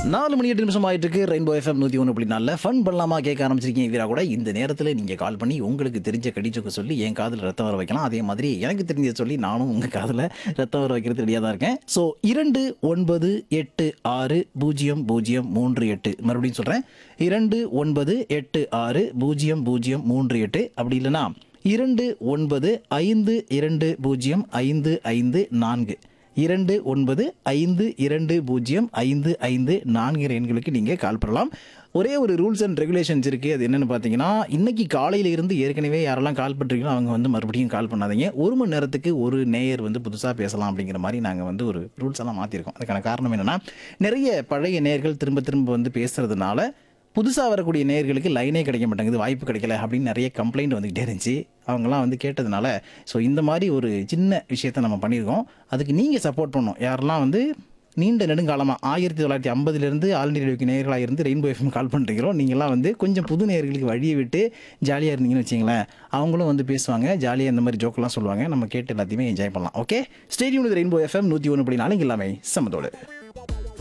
நாலு மணி எட்டு நிமிஷம் ஆயிட்டு இருக்கு ரெயின்போ எஃப்எம் நூற்றி ஒன்று அப்படி நல்ல ஃபன் பண்ணலாமா கேட்க ஆரம்பிச்சிருக்கீங்க வீரா கூட இந்த நேரத்தில் நீங்கள் கால் பண்ணி உங்களுக்கு தெரிஞ்ச கடிச்சொக்க சொல்லி என் காதில் ரத்தம் வர வைக்கலாம் அதே மாதிரி எனக்கு தெரிஞ்ச சொல்லி நானும் உங்கள் காதில் ரத்தம் வர வைக்கிறது ரெடியாக தான் இருக்கேன் ஸோ இரண்டு ஒன்பது எட்டு ஆறு பூஜ்ஜியம் பூஜ்ஜியம் மூன்று எட்டு மறுபடியும் சொல்கிறேன் இரண்டு ஒன்பது எட்டு ஆறு பூஜ்ஜியம் பூஜ்ஜியம் மூன்று எட்டு அப்படி இல்லைன்னா இரண்டு ஒன்பது ஐந்து இரண்டு பூஜ்ஜியம் ஐந்து ஐந்து நான்கு இரண்டு ஒன்பது ஐந்து இரண்டு பூஜ்ஜியம் ஐந்து ஐந்து நான்கு எண்களுக்கு நீங்கள் கால் பண்ணலாம் ஒரே ஒரு ரூல்ஸ் அண்ட் ரெகுலேஷன்ஸ் இருக்குது அது என்னென்னு பார்த்தீங்கன்னா இன்னைக்கு காலையில இருந்து ஏற்கனவே யாரெல்லாம் கால் பண்ணுறீங்களோ அவங்க வந்து மறுபடியும் கால் பண்ணாதீங்க ஒரு மணி நேரத்துக்கு ஒரு நேயர் வந்து புதுசாக பேசலாம் அப்படிங்கிற மாதிரி நாங்கள் வந்து ஒரு ரூல்ஸ் எல்லாம் மாற்றிருக்கோம் அதுக்கான காரணம் என்னென்னா நிறைய பழைய நேயர்கள் திரும்ப திரும்ப வந்து பேசுறதுனால புதுசாக வரக்கூடிய நேயர்களுக்கு லைனே கிடைக்க மாட்டேங்குது வாய்ப்பு கிடைக்கல அப்படின்னு நிறைய கம்ப்ளைண்ட் வந்துக்கிட்டே இருந்துச்சு அவங்களாம் வந்து கேட்டதுனால ஸோ இந்த மாதிரி ஒரு சின்ன விஷயத்தை நம்ம பண்ணியிருக்கோம் அதுக்கு நீங்கள் சப்போர்ட் பண்ணணும் யாரெல்லாம் வந்து நீண்ட நெடுங்காலமாக ஆயிரத்தி தொள்ளாயிரத்தி ஐம்பதுலேருந்து ஆல் இண்டியா ரேடியோக்கு நேயர்களாக இருந்து ரெயின்போ எஃப்எம் கால் பண்ணுறீங்களோ நீங்களாம் வந்து கொஞ்சம் புது நேயர்களுக்கு வழியை விட்டு ஜாலியாக இருந்தீங்கன்னு வச்சிங்களேன் அவங்களும் வந்து பேசுவாங்க ஜாலியாக இந்த மாதிரி ஜோக்கெல்லாம் சொல்லுவாங்க நம்ம கேட்டு எல்லாத்தையுமே என்ஜாய் பண்ணலாம் ஓகே ஸ்டேடியம் ரெயின்போ எஃப்எம் நூற்றி ஒன்று அப்படி நாளைக்கு எல்லாமே சம்மதோடு